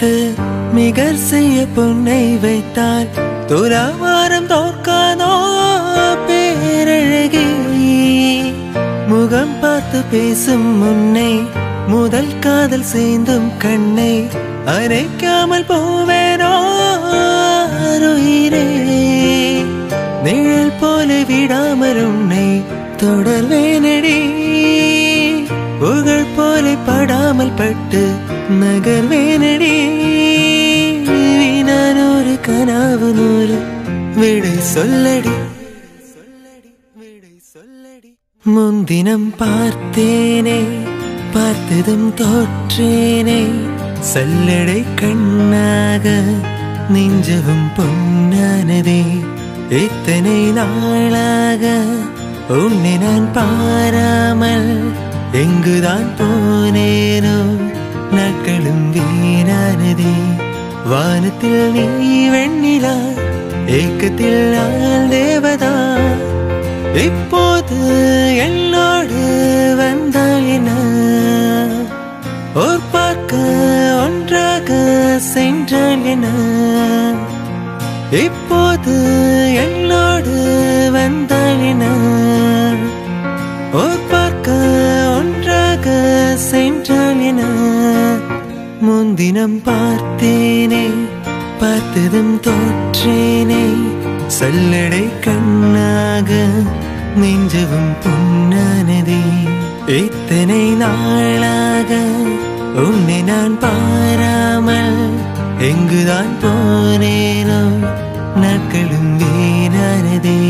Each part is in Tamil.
பொண்ணுக்கு மிகர் செய்ய பொன்னை வைத்தால் துலாவாரம் தோற்காதோ பேரழகி முகம் பார்த்து பேசும் முன்னை முதல் காதல் சேர்ந்தும் கண்ணை அரைக்காமல் போவேனோ உயிரே நிழல் போல விடாமல் உன்னை தொடர்வேனடி புகழ் போல படாமல் பட்டு நகர்வேனடி நான் ஒரு கனாவு நூறு விடை சொல்லடி சொல்லடி விடை சொல்லடி முன்தினம் பார்த்தேனே பார்த்ததும் தோற்றேனே சல்லடை கண்ணாக நெஞ்சவும் பொன்னானதே இத்தனை நாளாக உன்னை நான் பாராமல் எங்குதான் போனேனோ நாட்களும் வீணானதே வானத்தில் நீ வெண்ணிலா ஏக்கத்தில் நான் தேவதா இப்போது என்னோடு வந்தால் என்ன ஓர் பார்க்க ஒன்றாக சென்றால் என்ன இப்போது என்னோடு வந்தால் என்ன ஓர் பார்க்க ஒன்றாக சென்றால் என்ன முன்தினம் பார்த்தேனே பார்த்ததும் தோற்றேனே சல்லடை கண்ணாக நெஞ்சவும் பொன்னானதே இத்தனை நாளாக உன்னை நான் பாராமல் எங்குதான் போனேனோ நாட்களும் வீணானதே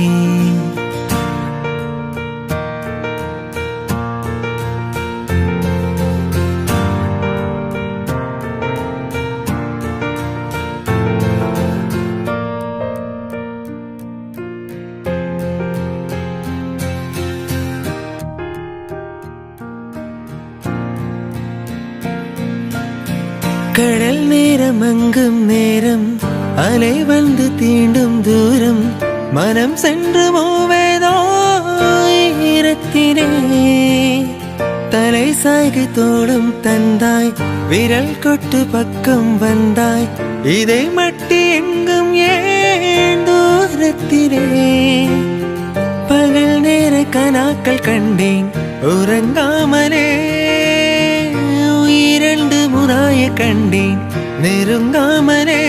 கடல் நேரம் அங்கும் நேரம் அலை வந்து தீண்டும் தூரம் மனம் சென்று மூவேதோ ஈரத்தினே தலை சாய்கை தோடும் தந்தாய் விரல் கொட்டு பக்கம் வந்தாய் இதை மட்டி எங்கும் ஏன் தூரத்திலே பகல் நேர கனாக்கள் கண்டேன் உறங்காமலே உயிரண்டு முறாய கண்டேன் நெருங்காமலே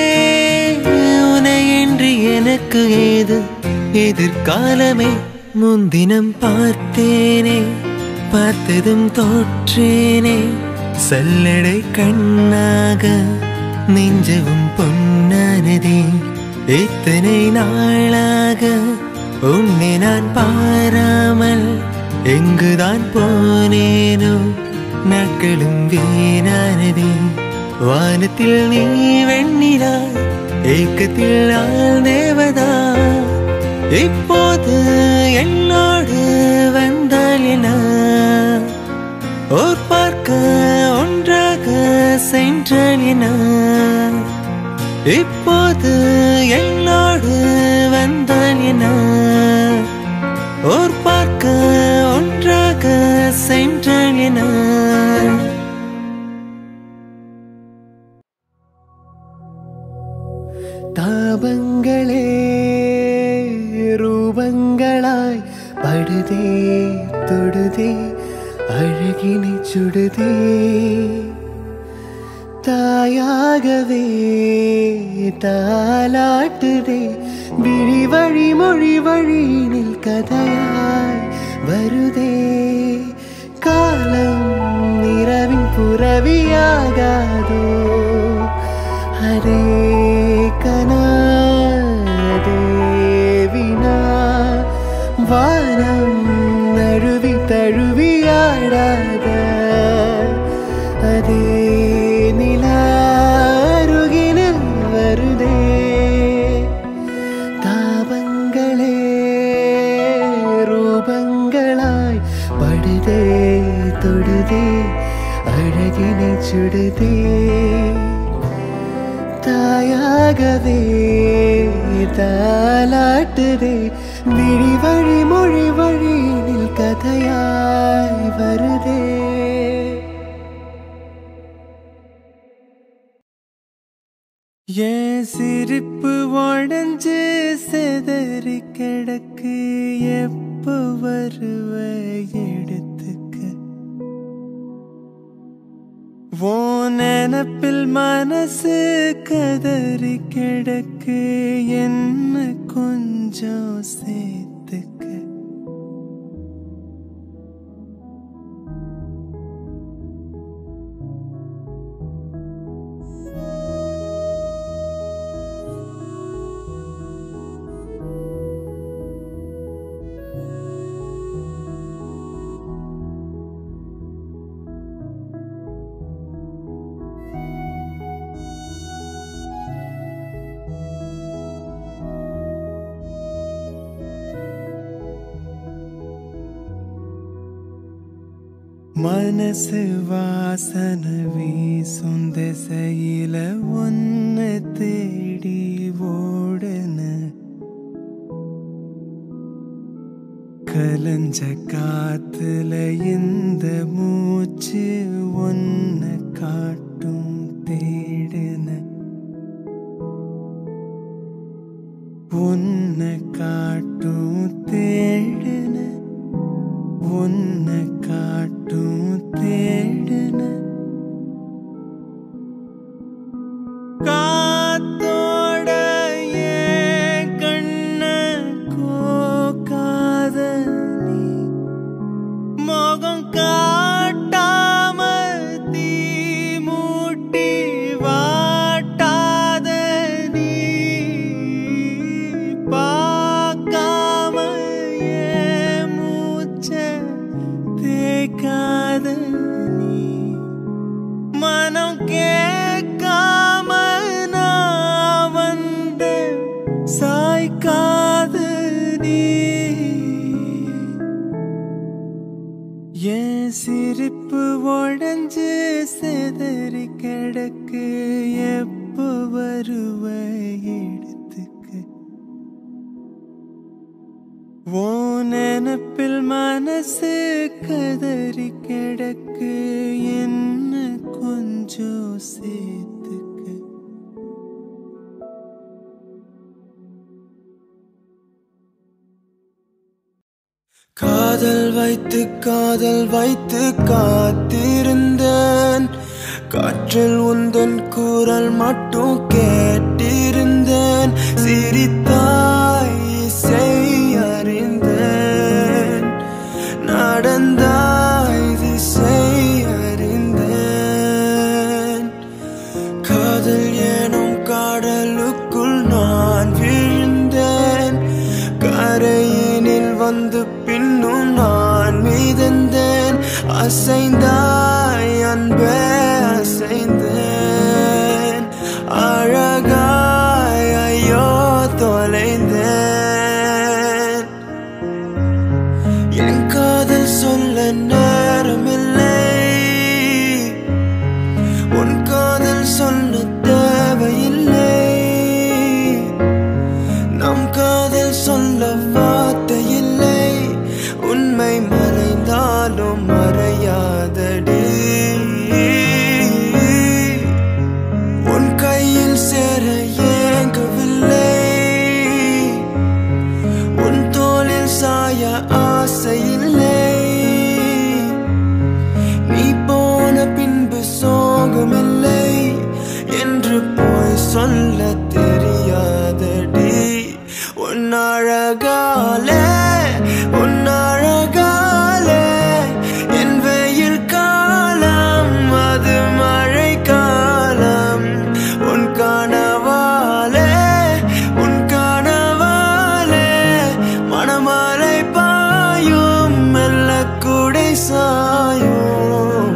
உனையின்றி எனக்கு ஏது எதிர்காலமே முன்தினம் பார்த்தேனே பார்த்ததும் தோற்றேனே சல்லடை கண்ணாக நெஞ்சவும் பொன்னானதே இத்தனை நாளாக உன்னை நான் பாராமல் எங்குதான் போனேனோ நாட்களும் வீணானதே வானத்தில் நீ வெண்ணிலா ஏக்கத்தில் நான் தேவதா இப்போது என்னோடு வந்தால் என்ன ஓர் பார்க்க ஒன்றாக சென்றால் என்ன இப்போது என்னோடு வந்தால் என்ன ஓர் பார்க்க ஒன்றாக சென்றால் என்ன தாபங்களே ரூபங்களாய் படுதே தொடுதே அழகினை சுடுதே தாயாகவே தாலாட்டுதே விழி வழி மொழி வழியினில் கதையாய் வருதே காலம் நிறவின் புறவியாகாதோ அதே கனாதே வினா வானம் நழுவி தழுவியாடாத அதே நிலாருகினில் வருதே தாபங்களே ரூபங்களாய் படுதே தொடுதே அழகினை சுடுதே தாயாகவே தாலாட்டுதே விழி வழி மொழி வழியினில் கதையாய் வருதே ஏன் சிரிப்பு உடஞ்சு செதறி கிடக்கு எப்போ வருவ எடுத்துக்க ஓ நினப்பில் மனசு கதறி கிடக்கு என்ன கொஞ்சம் சேர்த்துக்க மனசு வாசன வீசும் திசையில ஒன்ன தேடி ஓடுன கலஞ்ச காத்துல இந்த மூச்சு ஒன்ன காட்டும் தேடுன ஒன்ன காட்டும் தேடுன ஒன்ன காட்டும் தேடுன காத்தோட ஏன் கண்ண கோக்காத நீ முகம் காட்டாம தீ மூட்டி வாட்டாத நீ பார்க்காம ஏன் மூச்ச தேக்காத நீ மனம் கேட்காம நான் வந்த சாய்க்காத நீ என் சிரிப்பு உடஞ்சு செதறி கிடக்கு எப்போ வருவ எடுத்துக்க ஓ நினப்பில் மனசு கதறி கிடக்கு என்ன கொஞ்சம் சேர்த்துக்க காதல் வைத்து காதல் வைத்து காத்திருந்தேன் காற்றில் உந்தன் குரல் மட்டும் கேட்டிருந்தேன் சிரித்தாய் இசை அறிந்தேன் நடந்தாய் திசை அறிந்தேன் காதல் ஏனும் கடலுக்குள் நான் விழுந்தேன் கரையினில் வந்து பின்னும் நான் மீதந்தேன் அசைந்தாய் அன்பே அசைந்தேன் அழகாய் ஐயோ தொலைந்தேன் என் காதல் சொல்ல நேரமில்லை உன் காதல் சொல்ல தேவையில்லை நம் காதல் சொல்ல வார்த்தை இல்லை உண்மை மறைந்தாலும் மறையாதடி உன் கையில் சேர ஏங்கவில்லை உன் தோளில் சாய ஆசையில்லை நீ போன பின்பு சோகமில்லை என்று போய் சொல்ல தெரியாதடி உன் அழகாலே உன் அழகாலே என் வெயில் காலம் அது மழை காலம் உன் கனவாலே உன் கனவாலே மணமலை பாயும் மெல்ல குடை சாயும்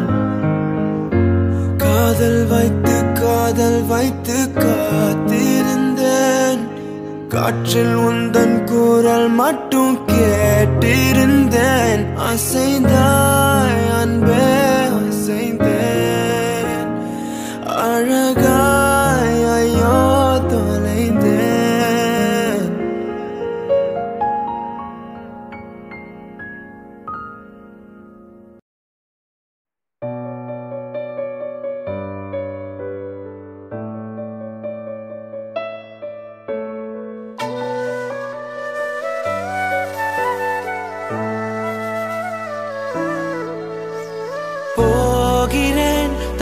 காதல் வைத்து காதல் வைத்து காத்திருந்தேன் காற்றில் உந்தன் குரல் மட்டும் கேட்டிருந்தேன் அசைந்தாய் அன்பே அசைந்தேன் அழகாய் ஐயோ தொலைந்தேன்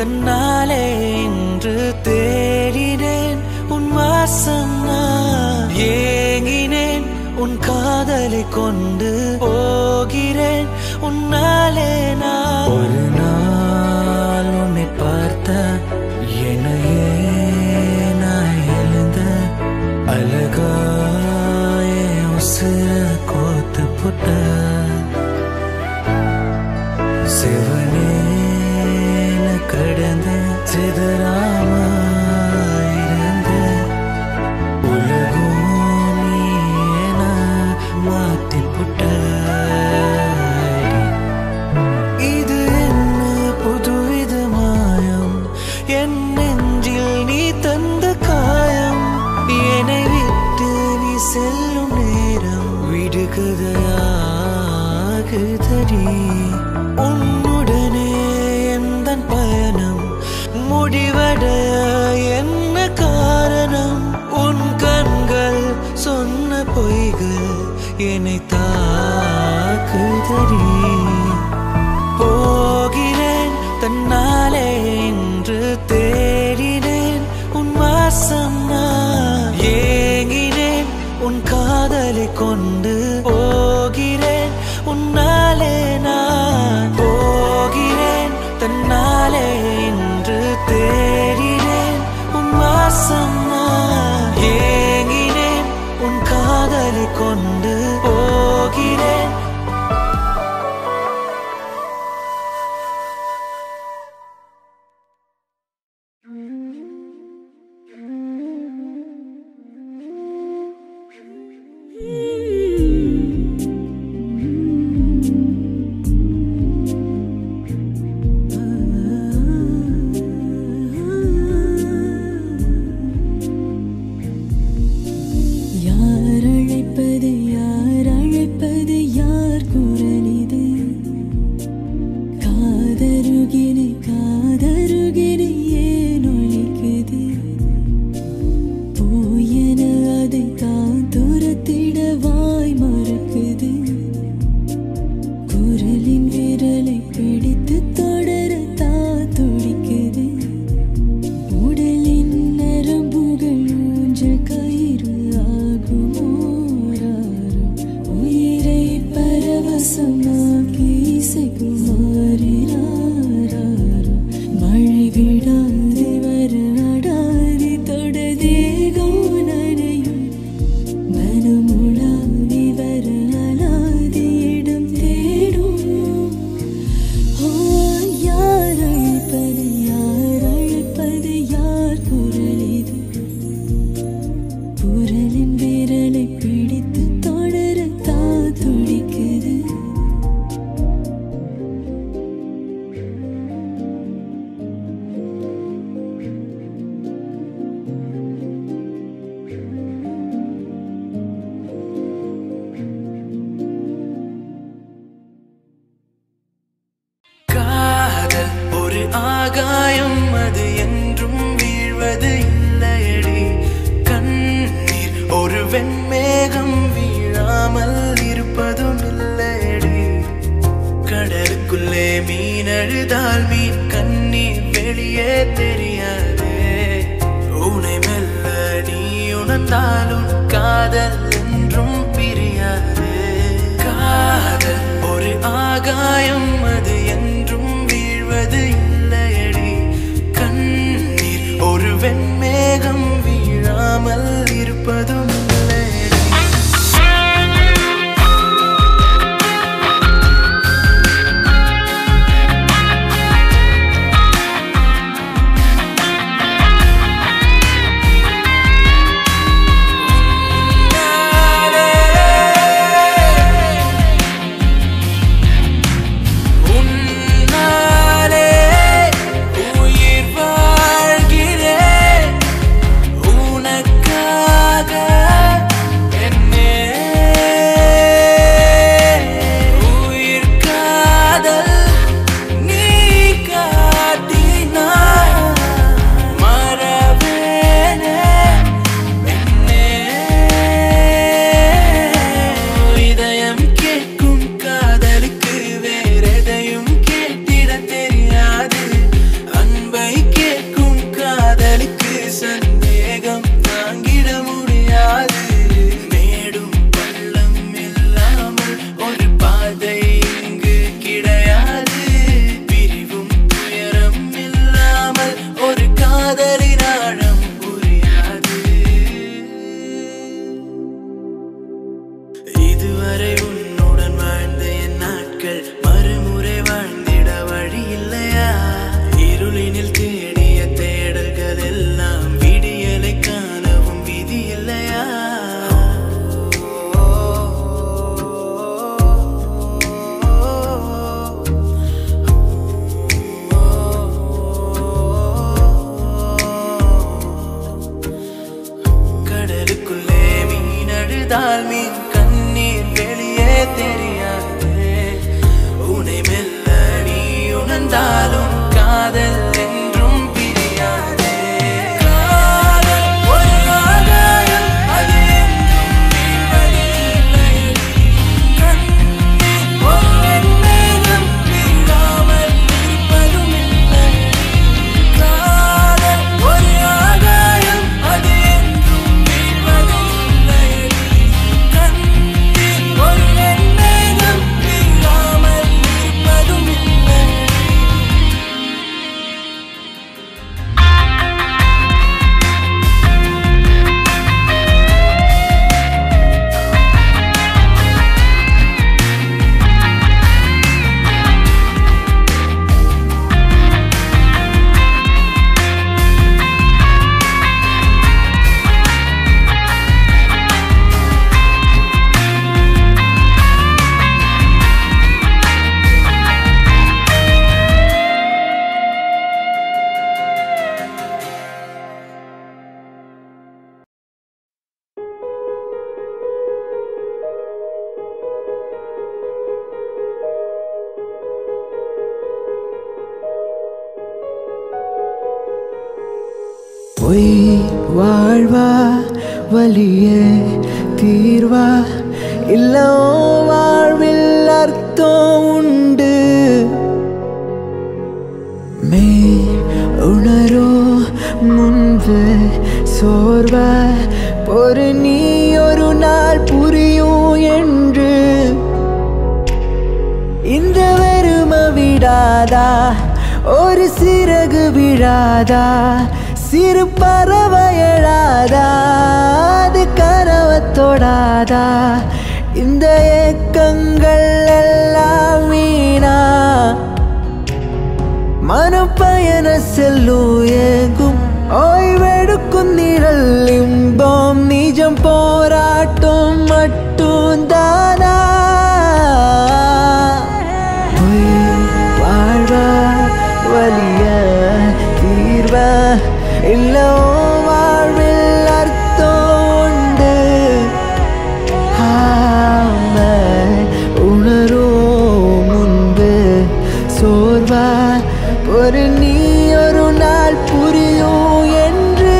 தன்னாலே இன்று தேடினேன் உன் வாசம் நான் ஏங்கினேன் உன் காதலை கொண்டு போகிறேன் உன்னாலே நான் ஒரு நாள் உன்னை பார்த்த என்னையே நான் எழுந்த அழகாய உசுர கோத்து புட்ட சிவனேன கடந்த சிதறாம இருந்த உலகம் நீன மாத்தி புட்ட இது என்ன புதுவித மாயம் என் நெஞ்சில் நீ தந்த காயம் என்னை விட்டு நீ செல்லும் நேரம் விடுகதையாகுதடி உன்னுடனே எந்த பயணம் முடிவடைய என்ன காரணம் உன் கண்கள் சொன்ன பொய்கள் என்னை தாக்குதடி போகிறேன் தன்னாலே இன்று தேடினேன் உன் வாசம் நான் ஏங்கினேன் உன் காதலை கொண்டு போகிறேன் உன்னாலே நான் போகிறேன் தன்னாலே இன்று தேடினேன் உன் வாசம் நான் ஏங்கினேன் உன் காதலை கொண்டு போகிறேன் யார் அழைப்பது யார் அழைப்பது யார் குரல் இது காதருகினு காதருகினு ஏன் ஒழிக்குது போயன அதை தான் துரத்திட வாய் மறுக்குது குரலின் விரலை பிடித்து தொடர தா துடிக்குது உடலின் நரம்புகள் ஊஞ்சல் கயிறு ஆகுமோராரோ உயிரை பரவசமாக்கி இசைக்கும் மாறினாரோ மழை விடாது வராடாது தொடதேகம் நனையும் மனமுடாவி வர அலாதி இடம் தேடும் ஓ, யார் அழைப்பது யார் அழைப்பது யார் குரல் இது குரலின் விரலை பிடித்து தொடர தா துடிக்குது காதல் ஒரு ஆகாயம் அது என்றும் வீழ்வது இல்லையடி கண்ணீர் ஒரு வெண்மேகம் வீழாமல் இருப்பதும் இல்லையடி கடலுக்குள்ளே மீன் அழுதால் மீன் கண்ணீர் வெளியே தெரியாதே உனை மெல்ல நீ உணர்ந்தாலும் காதல் என்றும் பிரியாதே காதல் ஒரு ஆகாயம் அது என்றும் வீழ்வது இல்லையடி கண்ணீர் ஒரு வெண்மேகம் வீழாமல் இருப்பதும் இல்லையடி உன்னாலே உயிர் வாழ்கிறேன் உனக்காக சந்தேகம் தாங்கிட முடியாது மேடும் பள்ளம் இல்லாமல் ஒரு பாதை இங்கு கிடையாது பிரிவும் துயரம் இல்லாமல் ஒரு காதலின் ஆழம் புரியாது இதுவரை உன்னுடன் வாழ்ந்த என் நாட்கள் மறுமுறை வாழ்ந்திட வழி இல்லையா இருளினில் தேடிய தேடல்கள் எல்லாம் விடியலை காணவும் விதி இல்லையா கடலுக்குள்ளே மீன் அழுதால் மீன் கண்ணீர் வெளியே தெரியாது உனை மெல்ல நீ உணர்ந்தாலும் காதல் என்றும் பிரியாது காதல் ஒரு ஆகாயம், அது என்றும் வீழ்வதில்லை. கண்ணீர் ஒரு வெண்மேகம், வீழாமல் இருப்பதும் இல்லை. காதல் ஒரு ஆகாயம், அது என்றும் வீழ்வதில்லை. கண்ணீர் ஒரு வெண்மேகம், வீழாமல் இருப்பதும் இல்லை. பொய் வாழ்வா வலியே தீர்வா இல்ல உன் வாழ்வில் அர்த்தம் உண்டு மே உணரோ முன்பு சோர்வா ஒரு நீ ஒரு நாள் புரியும் என்று இந்த வெறும விடாதா ஒரு சிறகு விழாதா சிறு பறவை எழாதா அது கனவை தொடாதா இந்த ஏக்கங்கள் எல்லாம் வீணா மனப்பயண செல்லும் ஏங்கும் ஓய்வெடுக்கும் நிழல் இன்பம் நிஜம் போராட்டம் மட்டும் தானா வாழ்வா வலிய தீர்வா இல்ல உன் வாழ்வில் அர்த்தம் உண்டு ஆம உணரும் முன்பு சோர்வா ஒரு நீ ஒரு நாள் புரியும் என்று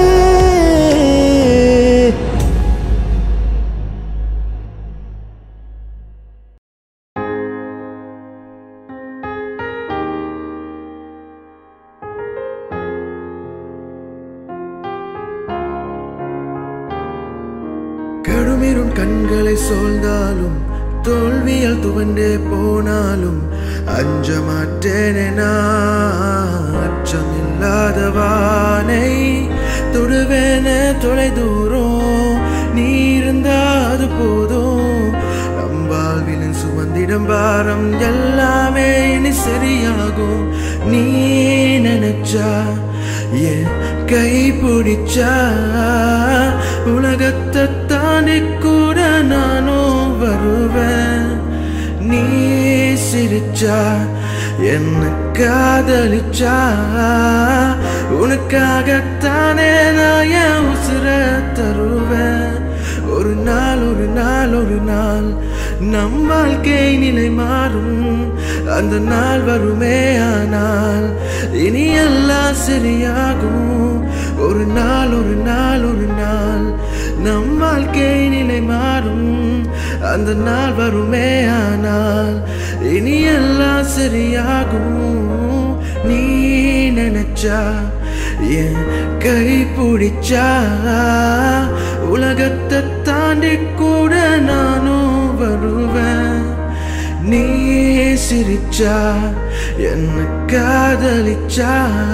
கடுமிரும் கண்களை சோழ்ந்தாலும் தோல்வியால் துவண்டே போனாலும் அஞ்ச மாட்டேனே நான் அச்சமில்லாதவானை தொடுவேன தொலை தூரம் நீ இருந்தா அது போதும் நம் வாழ்விலின் சுமந்திடம் பாரம் எல்லாமே இனி சரியாகும் நீ நினைச்சா என் கை பிடிச்சா உலகத்தை தாண்டி கூட நானும் வருவேன் நீ சிரிச்சா என்ன காதலிச்சா உனக்காகத்தானே நான் என் உசுர தருவேன் ஒரு நாள் ஒரு நாள் ஒரு நாள் நம் வாழ்க்கை நிலை மாறும் அந்த நாள் வருமே ஆனால் இனி எல்லாம் சரியாகும் ஒரு நாள் ஒரு நாள் ஒரு நாள் நம் வாழ்க்கை நிலை மாறும் அந்த நாள் வருமே ஆனால் இனி எல்லாம் சரியாகும் நீ நினைச்சா என் கை பிடிச்சா உலகத்தை தாண்டி கூட நானும் வருவேன் நீ சிரிச்சா என்ன காதலிச்சா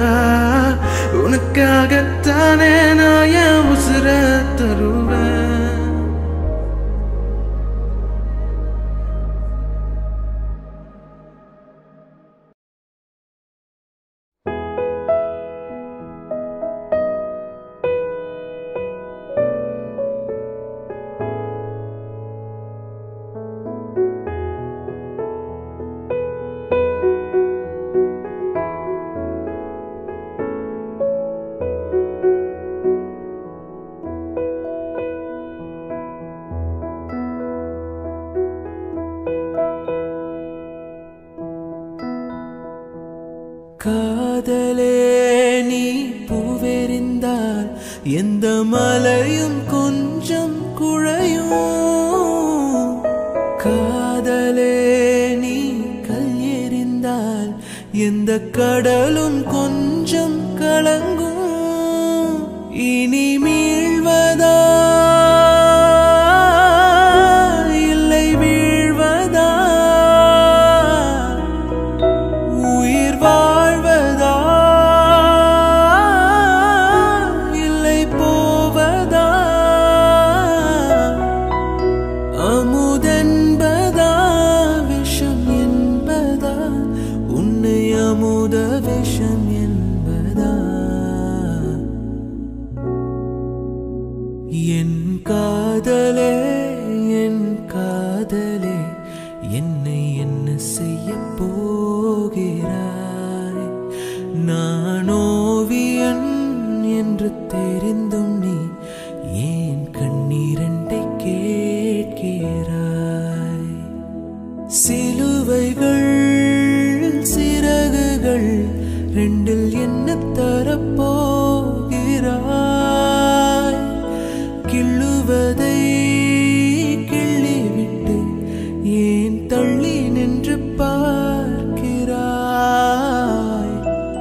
உனக்காகத்தானே நான் என் உசுர தருவேன் காதலே நீ பூவெறிந்தால் எந்த மலையும் கொஞ்சம் குழையும் காதலே நீ கல் எறிந்தால் எந்த கடலும் கொஞ்சம் கலங்கும் இனி மீழ்வதா இல்லை வீழ்வதா உயிர் வாழ்வதா இல்லை போவதா அமுதென்பதா விஷம் என்பதா உன்னை அமுத விஷம் என்பதா என் காதலே என் காதலே என்னை என்ன செய்ய போகிறாய் நான் ஓவியன் என்று தெரிந்தும் நீ ஏன் கண்ணீரண்டை கேட்கிறாய் சிலுவைகள் சிறகுகள் ரெண்டில் என்ன தரப்போகிறாய் கிள்ளுவதை கிள்ளிவிட்டு ஏன் தள்ளி நின்று பார்க்கிறாய்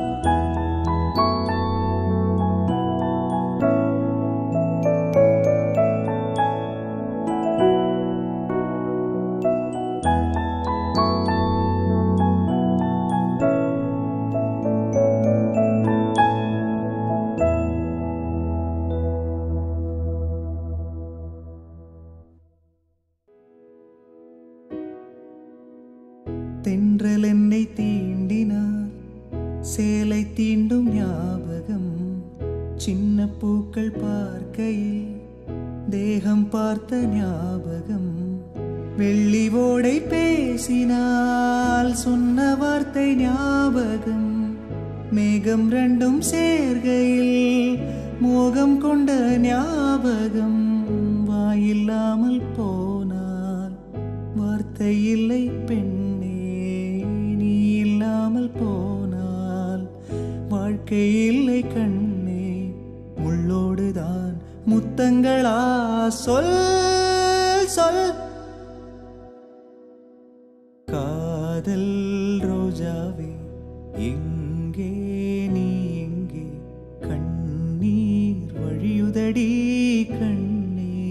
தென்றல் என்னை தீண்டினார் சேலை தீண்டும் ஞாபகம் சின்ன பூக்கள் பார்க்கையில் தேகம் பார்த்த ஞாபகம் வெள்ளி ஓடை பேசினால் சொன்ன வார்த்தை ஞாபகம் மேகம் ரெண்டும் சேர்கையில் மோகம் கொண்ட ஞாபகம் வாயில்லாமல் போனால் வார்த்தை இல்லை பெண்ணே நீ இல்லாமல் போனால் வாழ்க்கை இல்லை கண்ணே முள்ளோடுதான் முத்தங்களா சொல் சொல் காதல் ரோஜாவே எங்கே நீ எங்கே கண்ணீர் வழியுதடி கண்ணே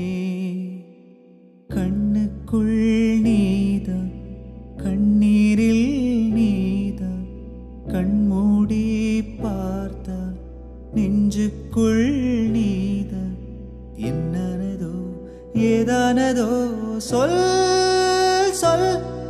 கண்ணுக்குள் நீதான் கண்ணீரில் நீதான் கண்மூடி பார்த்தால் நெஞ்சுக்குள் நீதான் என்னனதோ ஏதானதோ சொல் சொல்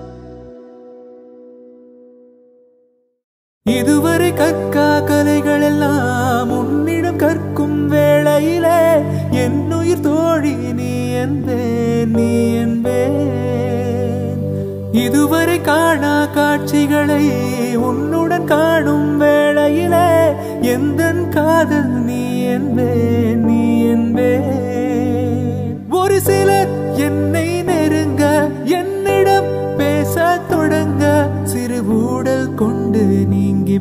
இதுவரை கற்கா கலைகள் எல்லாம் உன்னிடம் கற்கும் வேளையிலே என் உயிர் தோழி நீ என்பேன் நீ என்பேன் இதுவரை காணா காட்சிகளை உன்னுடன் காணும் வேளையிலே எந்தன் காதல் நீ என்பேன் நீ என்பேன் ஒரு சிலர் என்னை நெருங்க என்னிடம் பேச தொடங்க சிறு ஊடல் கொண்டு நீங்கி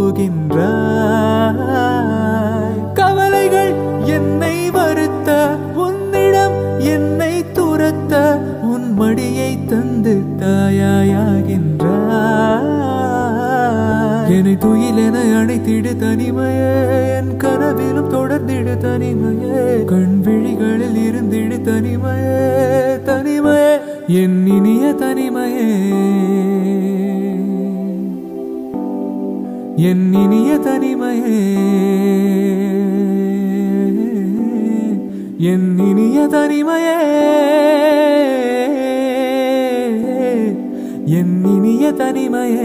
போகின்றாய் கவலைகள் என்னை வருத்த உன்னிடம் என்னை துரத்த உன் மடியை தந்து தாயாயாகின்றாய் என்னை துயிலென அணைத்திடு தனிமையே என் கனவிலும் தொடர்ந்திடு தனிமையே கண் விழிகளில் இருந்திடு தனிமையே தனிமையே என் இனிய தனிமையே என் இனிய தனிமையே என் இனிய தனிமையே என் இனிய தனிமையே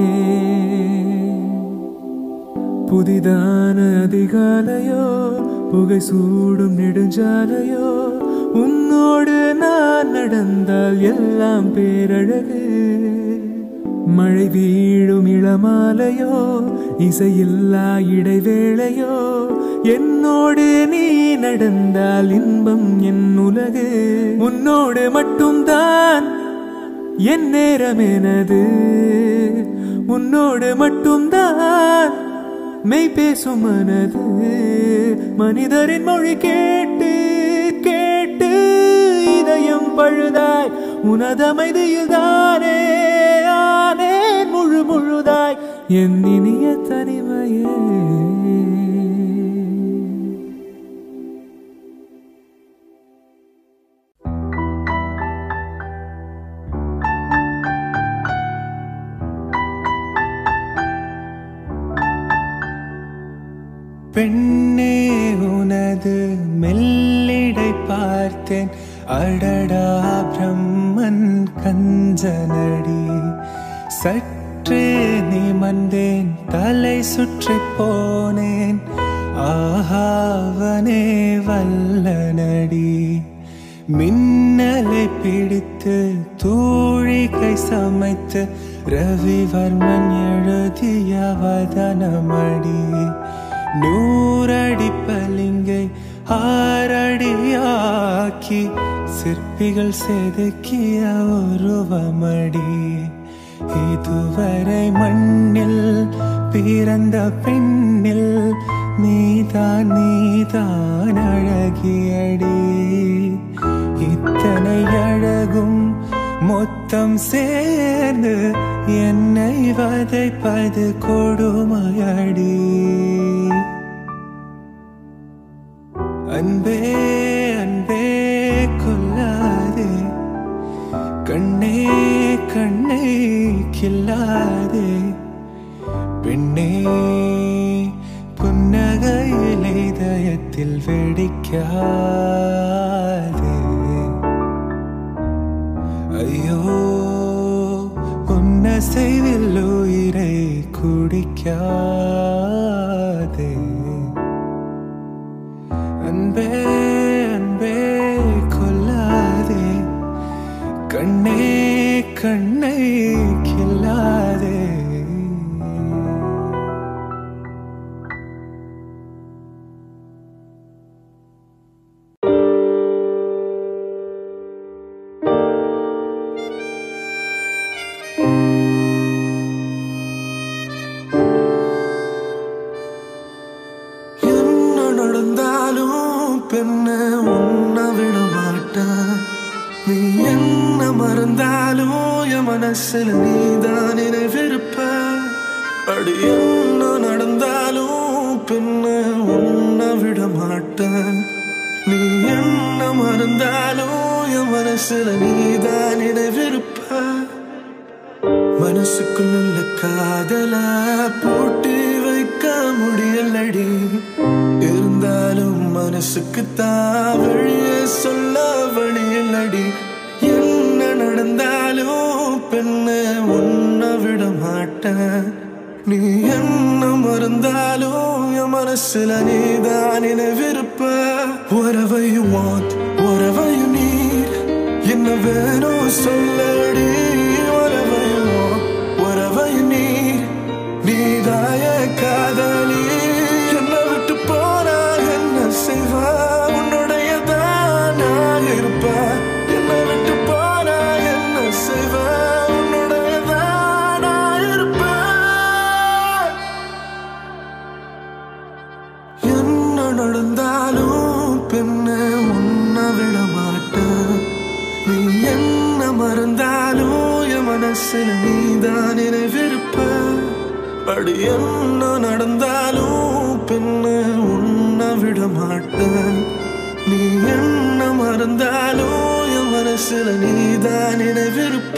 புதிதான அதிகாலையோ புகை சூடும் நெடுஞ்சாலையோ உன்னோடு நான் நடந்தால் எல்லாம் பேரழகு மழை வீழும் இளமாலையோ இசையில்லா இடைவேளையோ என்னோடு நீ நடந்தால் இன்பம் என் உலகு உன்னோடு மட்டும்தான் என் நேரம் எனது உன்னோடு மட்டும்தான் மெய் பேசும் மனது மனிதரின் மொழி கேட்டு கேட்டு இதயம் பழுதாய் உனதமைதியில் தானே ஆனேன் முழு முழுதாய் என் இனிய தனிமையே பெண்ணே உனது மெல்லிடை பார்த்தேன் அடடா பிரம்மன் கஞ்சனடி சற்றே நிமந்தேன் தலை சுற்றி போனேன் ஆஹாவனே வல்லனடி மின்னலை பிடித்து தூழிகை சமைத்து ரவிவர்மன் எழுதிய வதனமடி நூறடி பளிங்கை ஆறடியாக்கி சிற்பிகள் செதுக்கிய உருவமடி இதுவரை மண்ணில் பிறந்த பெண்ணில் நீதான் நீதான் அழகியடி இத்தனை அழகும் மொத்தம் சேர்ந்து என்னை வதைப்பது கொடுமையடி அன்பே அன்பே கொல்லாதே கண்ணே கண்ணை கில்லாதே பெண்ணே புன்னகையில் இதயத்தில் வெடிக்காதே ஐயோ உன்ன செய்வில் உயிரை குடிக்காதே அன்பே அன்பே கொல்லாதே கண்ணே கண்ணை கில்லாதே என்ன நடந்தாலும் பெண்ண உன்ன விட மாட்டேன் நீ என்ன மறந்தாலும் என் மனசுல நீதான் நினைவிருப்ப அடி என்ன நடந்தாலும் பெண்ண உன்ன விட மாட்டேன் நீ என்ன மறந்தாலும் என் மனசுல நீதான் நினைவிருப்ப மனசுக்குள்ள காதல பூட்டி வைக்க முடியலடி இருந்தாலும் மனசுக்கு தான் வழியே சொல்ல வழியலடி என்ன நடந்தாலும் பெண்ணு உன்னை விட மாட்டேன் நீ என்ன மறந்தாலும் என் மனசுல நீதான் நினைவிருப்ப whatever you want whatever you need என்ன வேணும் சொல்லடி whatever you want whatever you need நீதாய காதலி என்ன விட்டு போனா என்ன செய்வா உன்னுடையதான் நான் இருப்பேன் என்ன விட்டு போனா என்ன செய்வா உன்னுடையதான் நான் இருப்பேன் என்ன நடந்தாலும் பெண்ணே உன்னை விட மாட்டேன் நீ என்ன மறந்தாலும் என் மனசுல நீதான் நினைவிருப்ப அடி என்ன நடந்தாலும் பின்ன உன்னை விட மாட்டேன் நீ என்ன மறந்தாலும் என் மனசுல நீதான் நினைவிருப்ப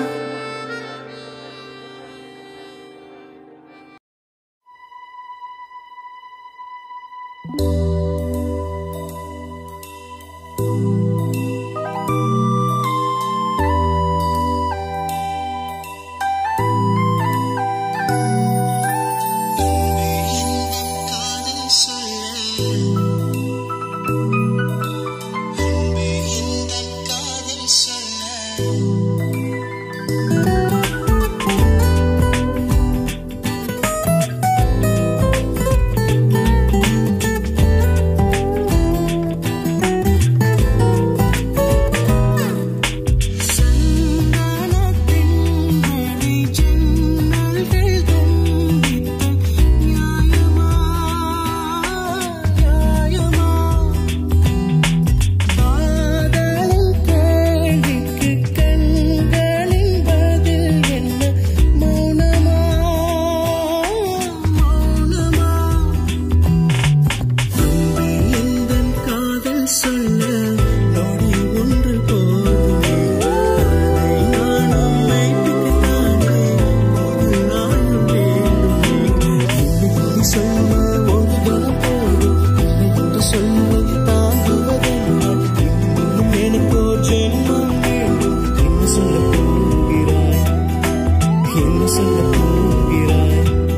சொல்ல நொடி ஒன்று போதுமே அதை நானும் மைட்டுக்குத்தானே ஒரு நாளும் வேண்டுமே இன்னைக்கு சொல்ல ஒரு கணம் போதும் இல்லை என்று சொல்வது தாங்குவதென்ன இன்னும் எனக்கோ ஜென்மம் வேண்டும் என்ன சொல்ல போகிறாய் என்ன சொல்ல போகிறாய்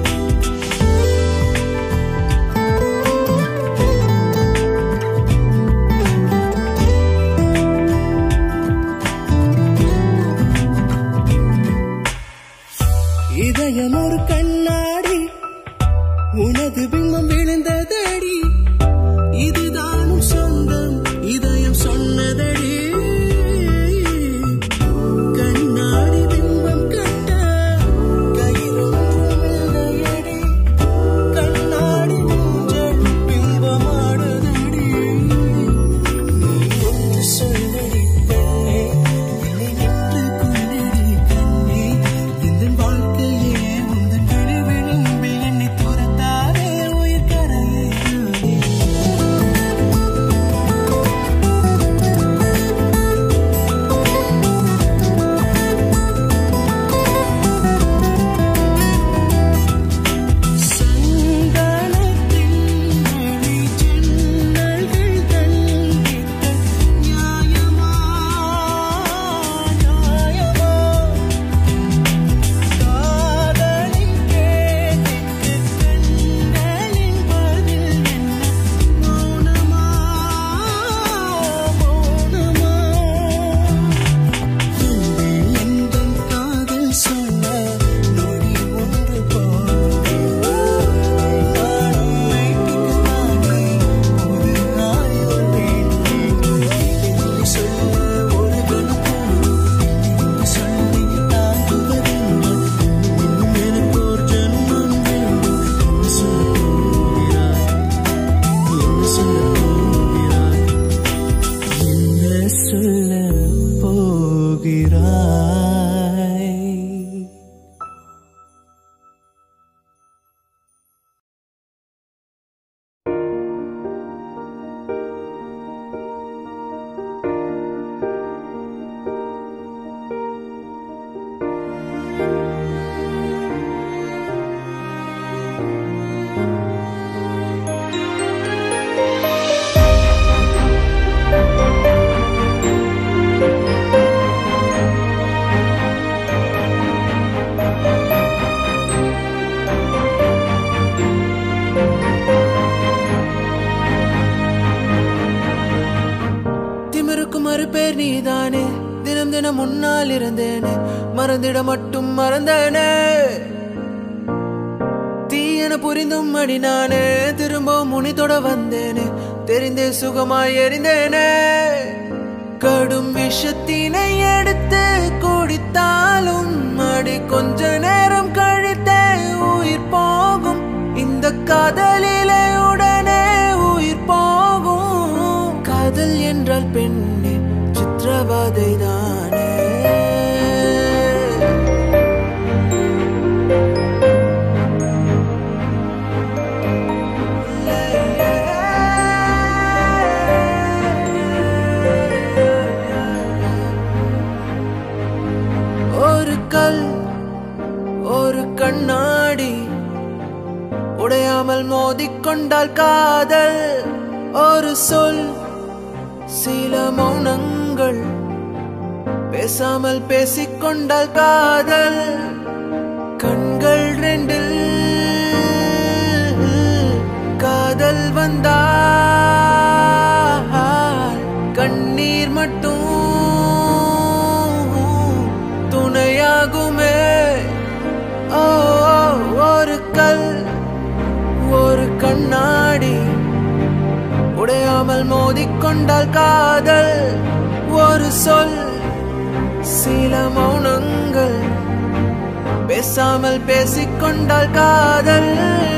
இதயம் ஒரு கண்ணாடி உனது பிம்பம் விழுந்ததடி இதுதானும் சொந்தம் இதயம் சொன்னதடி கண்ணாடி பிம்பம் கட்ட கையிலொன்றுமில்லையடி கண்ணாடி ஊஞ்சல் பிம்பமாடுதடி நீ ஒன்று சொல்லடி பெண்ணே என்னை நின்று கொண்டடி கண்ணே இந்த வாழ்க்கையே உந்தன் விழி விளிம்பில் என்னை துரத்தாதே உயிர் கரையாதே சந்தனத்தின் மணி ஜன்னல்கள் தங்கிட்ட நியாயமா நியாயமா காதலின் கேட்டுக்கு கண்களின் பதில் என்ன மௌனமா மௌனமா அன்பே எந்தன் காதல் சொல்ல நொடி ஒன்று போதுமே நானும் மைட்டுக்குத்தானே ஒரு நாள் வேண்டுமே இல்லை சொல்ல ஒரு கணம் போதும் இல்லை சொல்லி தாங்குவதென்ன இன்னும் எனக்கு ஒரு ஜென்மம் வேண்டும் என்ன சொல்ல போகிறாய் என்ன சொல்ல போகிறாய் என்ன சொல்ல போகிறாய் திமிருக்கு மறுபேர் நீதானே தினம் தினம் முன்னால் இருந்தேனே மறந்திட மட்டும் மறந்தேனே தீயன புரிந்தும் அடி நானே திரும்பவும் முனித்தொட வந்தேனே தெரிந்தே சுகமாய் எரிந்தேனே கடும் விஷத்தினை எடுத்து குடித்தாலும் அடி கொஞ்ச நேரம் கழித்தே உயிர் போகும் இந்த காதலிலே உடனே உயிர் போகும் காதல் என்றால் பெண்ணே சித்திரவதை தானே கொண்டால் காதல் ஒரு சொல் சில மௌனங்கள் பேசாமல் பேசிக்கொண்டால் காதல் கண்கள் ரெண்டில் காதல் வந்தால் கண்ணீர் மட்டும் துணையாகுமே ஓ ஒரு கல் ஒரு கண்ணாடி உடையாமல் மோதிக்கொண்டால் காதல் ஒரு சொல் சில மௌனங்கள் பேசாமல் பேசிக்கொண்டால் காதல்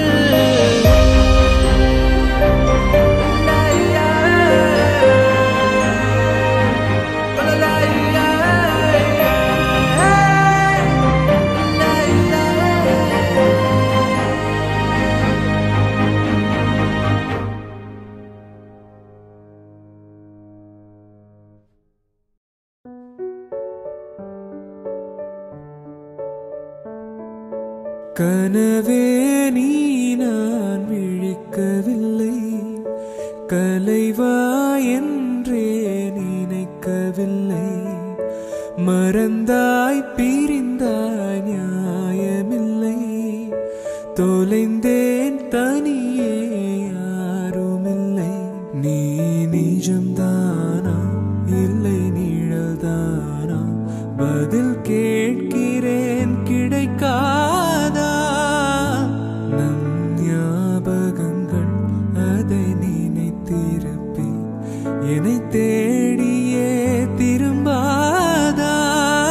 கனவே நீ நான் விழிக்கவில்லை கலைவா என்றே நினைக்கவில்லை மறந்தாய் பிரிந்தாய் நியாயமில்லை தொலைந்தேன் தனியே யாருமில்லை நீ நிஜம்தானா இல்லை நிழல்தானா பதில் கேட்கிறேன் கிடைக்காதா நம் ஞாபகங்கள் அதை நினைத்திருப்பேன் என்னை தேடியே திரும்பாதா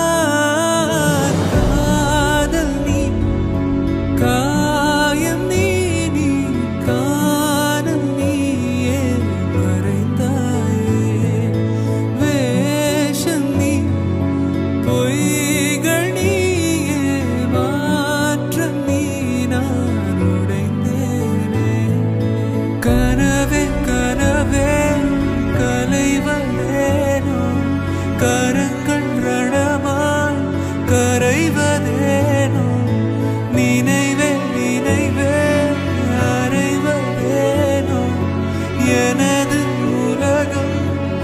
காதல் நீ காயம் நீ நீ காணல் நீயே மறைந்தாயே வேஷம் நீ பொய்கள் நீயே மாற்றம் நீ நான் உடைந்தேனே கனவே கனவே கலைவதேனோ கரங்கள் ரணமாய் கரைவதேனோ நினைவே நினைவே அறைவதேனோ எனது உலகம்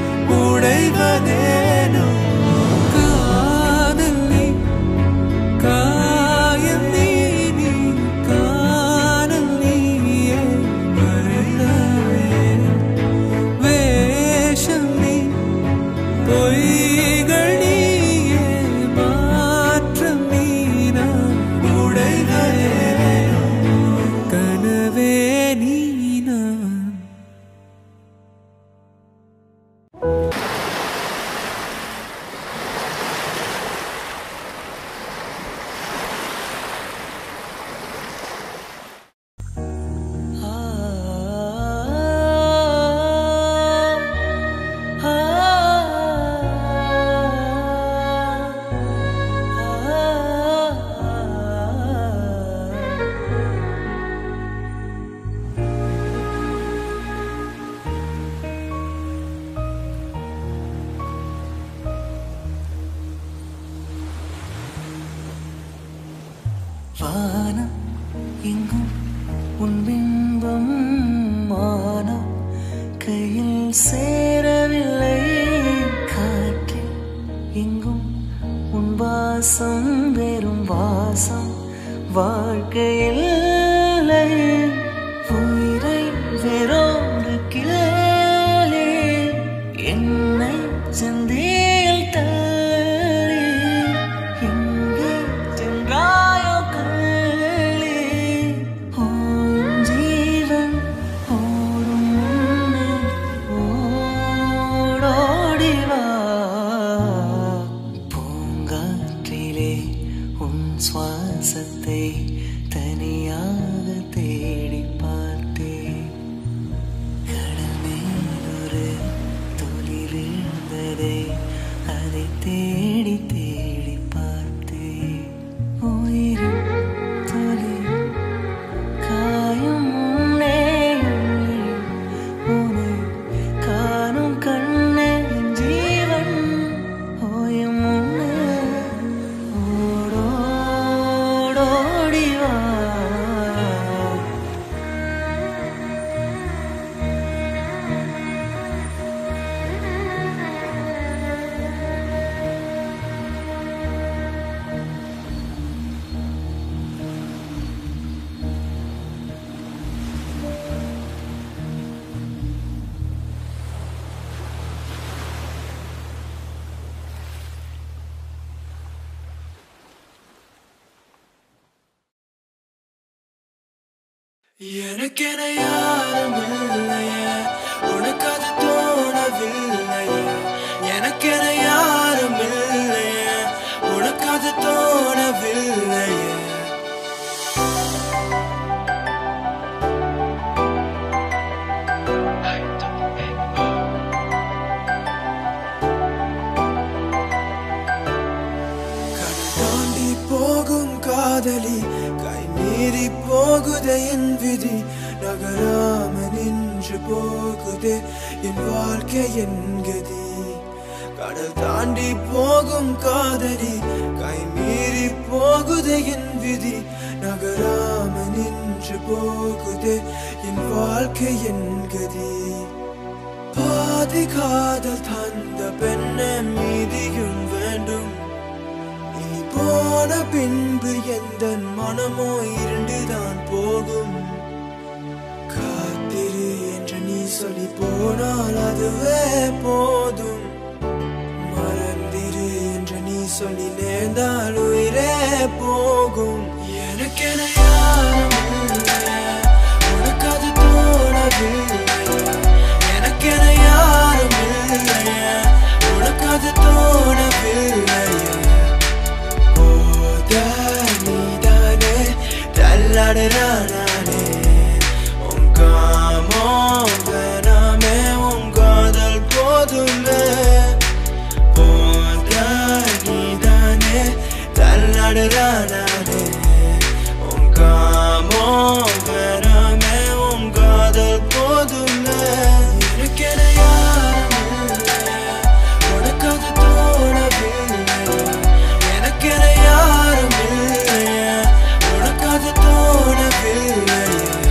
உடைவதேனோ காதல் நீ காயம் நீ நீ காணல் நீயே மறைந்தாயே வேஷம் நீ பொய்கள் நீயே மாற்றம் நீ நான் உடைவதேனோ கனவே நீ நான் வானம் எங்கும் உன் பிம்பம் மானம் கையில் சேரவில்லை காற்றில் எங்கும் உன் வாசம் வெறும் வாசம் வாழ்க்கையில் உயிரை வெறோடு கிளே என்னை சந்தியில் தள்ளி எங்கே சென்றாயோ கள்ளி உன் ஜீவன் ஓடும் முன்னே ஓடோடி வா பூங்காற்றிலே உன் சுவாசத்தை தனியாக தேடி பார்த்தேன் கடல் மேலொரு துளி விழுந்ததே அதை தேடி தேடி பார்த்தேன் உயிரின் துளி காயும் முன்னே உன்னை காணும் கண்ணே என் ஜீவன் ஓயும் முன்னே ஓடோடோடி வா எனக்கென யாரும் இல்லையே உனக்கு அது தோணவில்லையே எனக்கென யாரும் இல்லையே உனக்கு அது தோணவில்லையே கடல் தாண்டி போகும் காதலி கை மீறி போகுதே என் விதி நகராம நின்று போகுதே என் வாழ்க்கை என் கதி கடல் தாண்டி போகும் காதலி கை மீறி போகுதே என் விதி நகராம நின்று போகுதே என் வாழ்க்கை என் கதி பாதி காதல் தந்த பெண்ணே மீதியும் வேண்டும் நீ போன பின்பு எந்த மனமோ இருண்டுதான் போகும் காத்திரு என்று நீ சொல்லி போனால் அதுவே போதும் மறந்திரு என்று நீ சொல்லி நேர்ந்தால் உயிரே போகும் எனக்கென யாரும் இல்லை, உனக்கு அது தோணவில்லை எனக்கென யாரும் இல்லை உனக்கு அது தோணவில்லை போத நீதானே தள்ளாடுறானே உன் காமோ வேணாமே உன் காதல் போதுமே போத நீதானே தள்ளாடுறானே உன் காமோ வேணாமே உன் காதல் போதுமே எனக்கென யாரும் இல்லை உனக்கு அது தோணவில்லை எனக்கென யாரும் இல்லை உனக்கு அது தோணவில்லை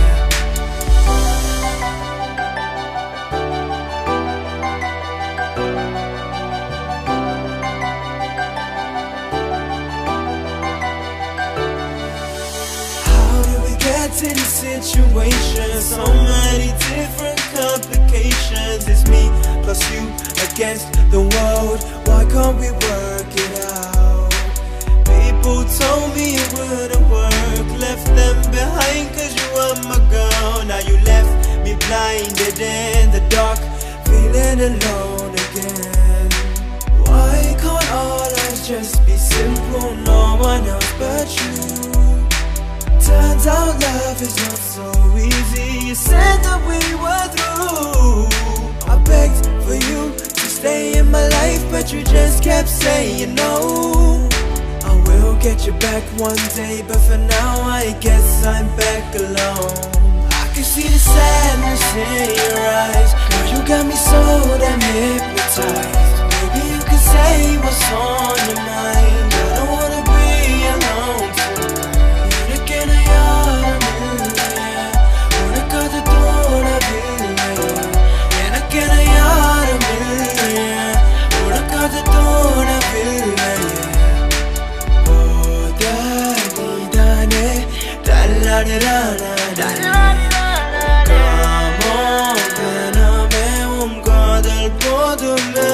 How did we get to this situation? So many different complications. It's me plus you against the world. Why can't we work it out? People told me it wouldn't work. Left them behind cause you were my girl. Now you left me blinded in the dark, feeling alone again. Why can't all life just be simple? No one else but you. Turns out love is not so easy. You said that we were through. I begged for you to stay in my life, but you just kept saying no. I will get you back one day, but for now I guess I'm back alone. I can see the sadness in your eyes. Girl, you got me so damn hypnotized. Maybe you can say what's on your mind. I don't wanna be alone tonight. எனக்கென யாரும் இல்லை. உனக்கு அது தோணவில்லை. எனக்கென யாரும் இல்லை. உனக்கு அது தோணவில்லை. போத நீதானே தள்ளாடுறானே. காமோ வேணாமே உன் காதல் போதுமே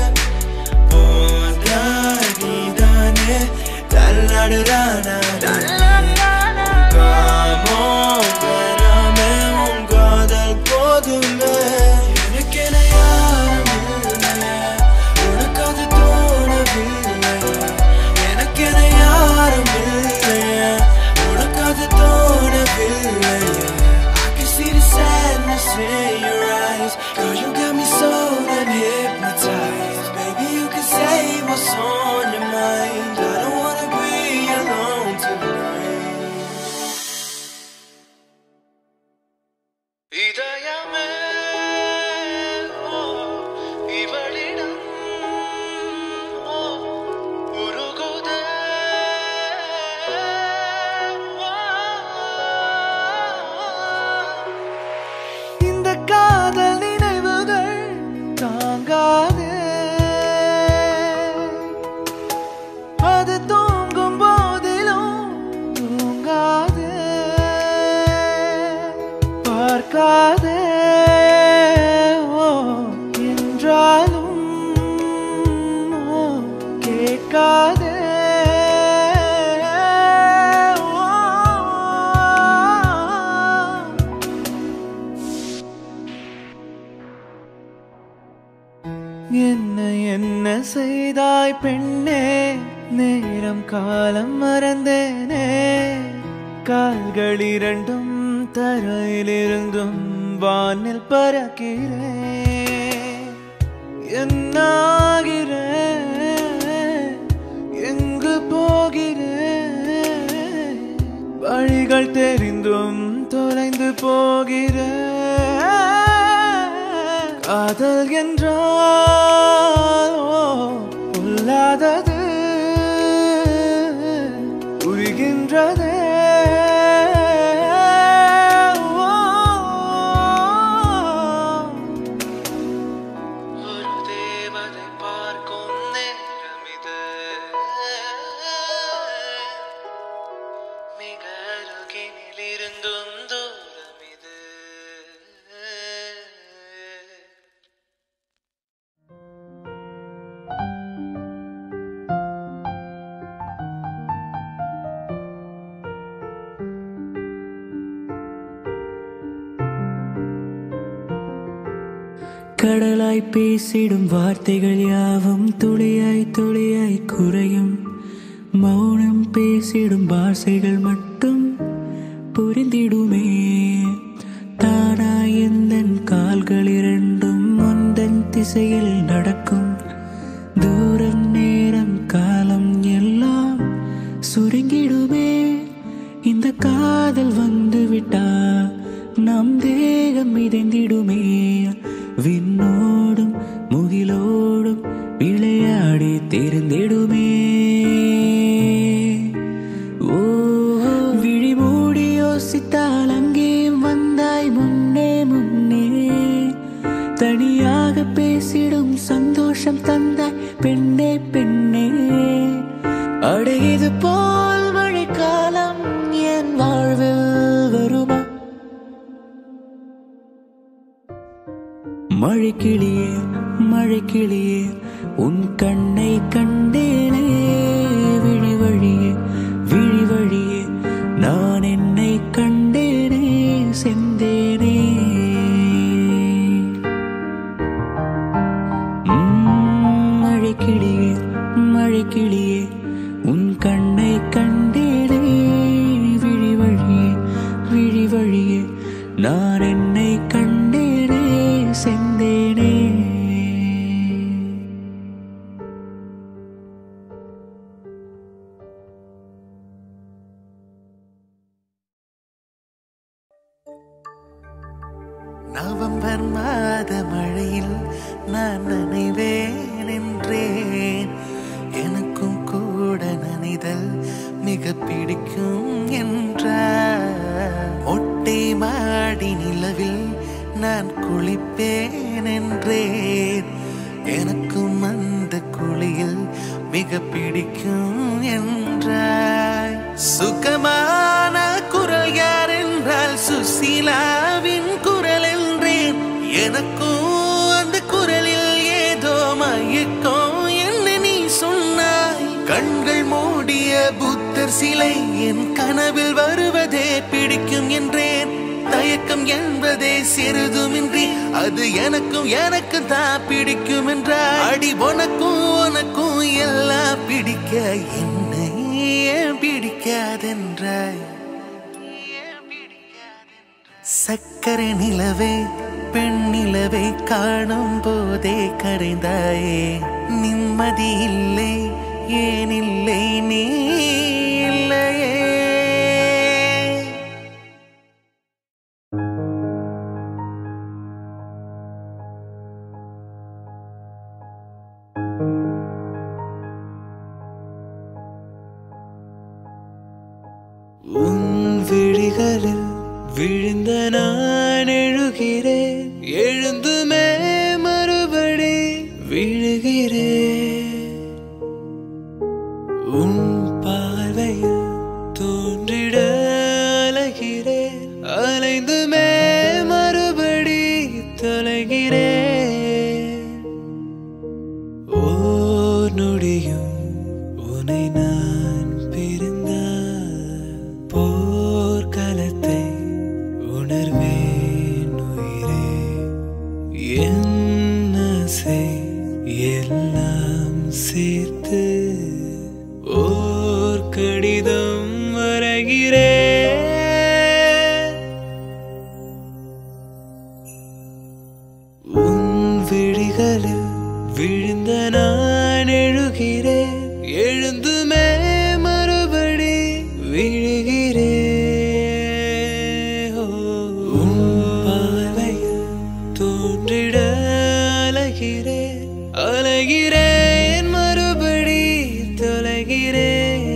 போத நீதானே தள்ளாடுறானே. காமோ வேணாமே உன் காதல் போதுமே எனக்கென யாரும் இல்லை. உனக்கு அது தோணவில்லை எனக்கென யாரும் இல்லை உனக்கு அது தோணவில்லை I can see the sadness in your eyes Girl, you got me so damn hypnotized Baby, you can say what's on your mind I don't wanna be alone tonight இதயமே ஓ, இவளிடம் ஓ, உருகுதே ஓ. இந்த காதல் நினைவுகள் என்ன என்ன செய்தாய் பெண்ணே நேரம் காலம் மறந்தேனே கால்கள் இரண்டும் தரையிலிருந்தும் வானில் பறக்கிறேன் என்னாகிறேன் எங்கு போகிறேன் வழிகள் தெரிந்தும் தொலைந்து போகிறேன் காதல் என்றால் ஓ, பொல்லாதது உரிகின்றதே ஒரு தேவதை பார்க்கும் நேரம் இது மிக அருகினில் இருந்தும் தூரம் இது கடலாய் பேசிடும் வார்த்தைகள் யாவும் துளியாய் துளியாய் குறையும் மௌனம் பேசிடும் பாஷைகள் மட்டும் புரிந்திடுமே தானாய் எந்தன் கால்கள் இரண்டும் முந்தன் திசையில் நடக்கும் தூரம் நேரம் காலம் எல்லாம் சுருங்கிடுமே இந்த காதல் வந்து விட்டா நம் தேகம் மிதந்திடுமே விண்ணோடும் முகிலோடும் விளையாடி தெரிந்திடுமே ஓ விழி மூடி யோசித்தால் அங்கே வந்தாய் முன்னே முன்னே தனியாக பேசிடும் சந்தோஷம் தந்தாய் பெண்ணே பெண்ணே அடையது போல் மழைக்காலம் என் வாழ்வில் வருமா மழைக்கிளியே மழைக்கிளியே உன் கண்ணை கண்டேனே விழி வழியே விழி வழியே நான் என்னை கண்டேனே செந்தேனே உம், மழைக்கிளியே மழைக்கிளியே உன் கண்ணை கண்டேனே விழி வழியே விழி வழியே நான் என்னை கண்டேனே செந்தேனே நவம்பர் மாத மழையில் நான் நனைவேன் என்றேன் எனக்கும் கூட நனைதல் மிக பிடிக்கும் என்றார் ஒட்டை மாடி நிலவில் நான் குளிப்பேன் என்றேன் எனக்கும் அந்த குளியில் மிக பிடிக்கும் என்றாய் சுகமான குரல் யார் என்றால் சுசீலாவின் குரல் என்றேன் எனக்கும் அந்த குரலில் ஏதோ மயக்கம் என்ன நீ சொன்னாய் கண்கள் மூடிய புத்தர் சிலை என் கனவில் வருவதே பிடிக்கும் என்றேன் தயக்கம் என்பதே சிறிதுமின்றி அது எனக்கும் எனக்கு தான் பிடிக்கும் என்றாய் அடி உனக்கும் உனக்கும் எல்லாம் பிடிக்க என்னை ஏன் பிடிக்காதென்றாய் சக்கரை நிலவே பெண் நிலவை காணும் போதே கரைந்தாயே நிம்மதி இல்லை ஏனில்லை நீ இல்லையே உன் விழிகளில் விழுந்த நான் எழுகிறேன் எழுந்துமே மறுபடி விழுகிறேன் உன் பார்வையில் தோன்றிட அலைகிறேன் அலைந்துமே மறுபடி தொலைகிறேன் ஓர் நொடியும் உனை நான் பிரிந்தால் போர்க்களத்தை உணர்வேன் உயிரே என்ன செய் எல்லாம் சேர்த்து ஓர் கடிதம் வரைகிறேன் உன் விழிகளில் விழுந்த நான் எழுகிறேன் எழுந்துமே மறுபடி விழுகிறேன் ஓ, உன் பார்வையில் தோன்றிட அலைகிறேன் அலைகிறேன் மறுபடி தொலைகிறேன்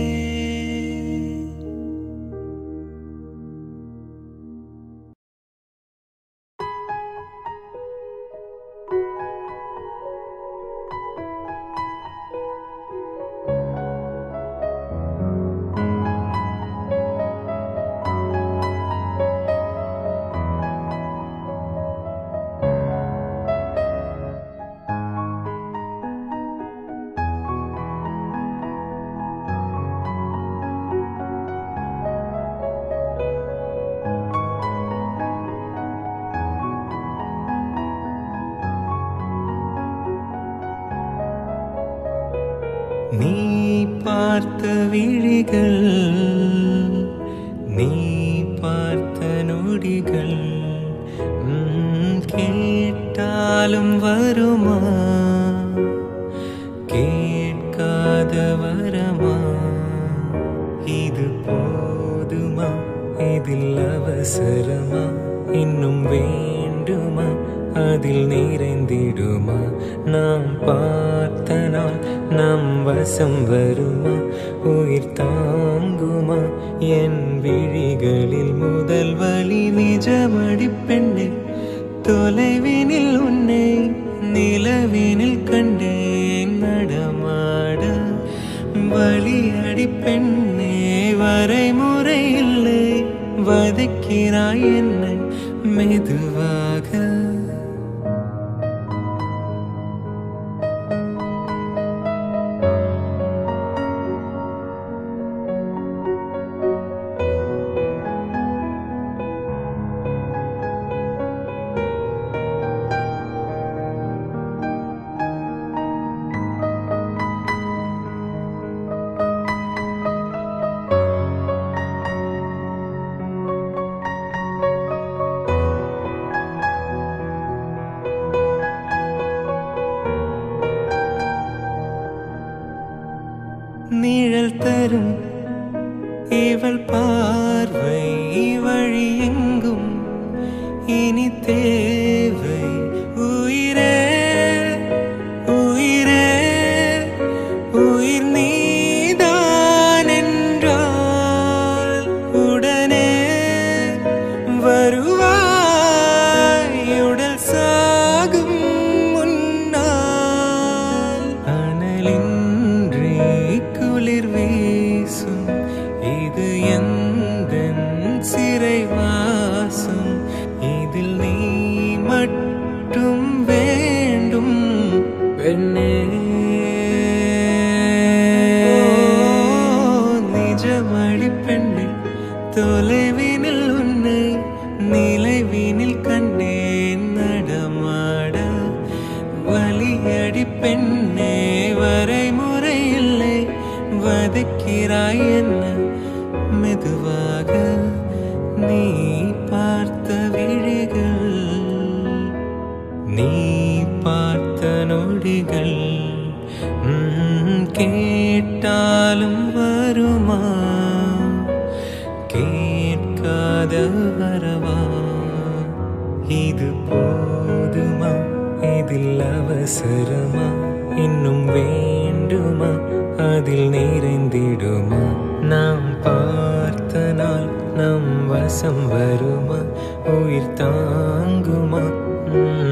நீ பார்த்த விழிகள் நீ பார்த்த நொடிகள் ம், கேட்டாலும் வருமா கேட்காத வரமா இது போதுமா இதில் அவசரமா இன்னும் வேண்டுமா அதில் நிறைந்திடுமா நாம் பார்த்த நாள் நம் வசம் வருமா உயிர் தாங்குமா என் விழிகளில் முதல் வழி நிஜமடி பெண்ணே தொலைவினில் உன்னை நிலவினில் கண்டேன் நடமாட வழியடி பெண்ணே வரைமுறை இல்லை வதக்கிறாய் என்னை மெதுவாக நிழல் தரும் இவள் பார்வை வழி எங்கும் இனி தேவை உயிரே உயிரே உயிர் நீதான் என்றால் உடனே வருவாய் உடல் சாகும் முன்னால் அனலின்றி குளிர் வீசும் இது எந்த சிறை வாசம் இதில் நீ மட்டும் வேண்டும் பெண்ணே நிஜமடி பெண்ணே தொலைவினில் உன்னை நிலைவினில் கண்டேன் நடமாட வலியடி பெண்ணே வரைமுறை இல்லை வதக்கிறாய் என்ன மெதுவாக நீ பார்த்த விழிகள் நீ பார்த்த நொடிகள் ம், கேட்டாலும் வருமா கேட்காத வரவா இது போதுமா இதில் அவசரமா இன்னும் வேண்டுமா அதில் நிறைந்திடுமா நாம் பார்த்த நாள் நம் வசம் வருமா உயிர் தாங்குமா ம்,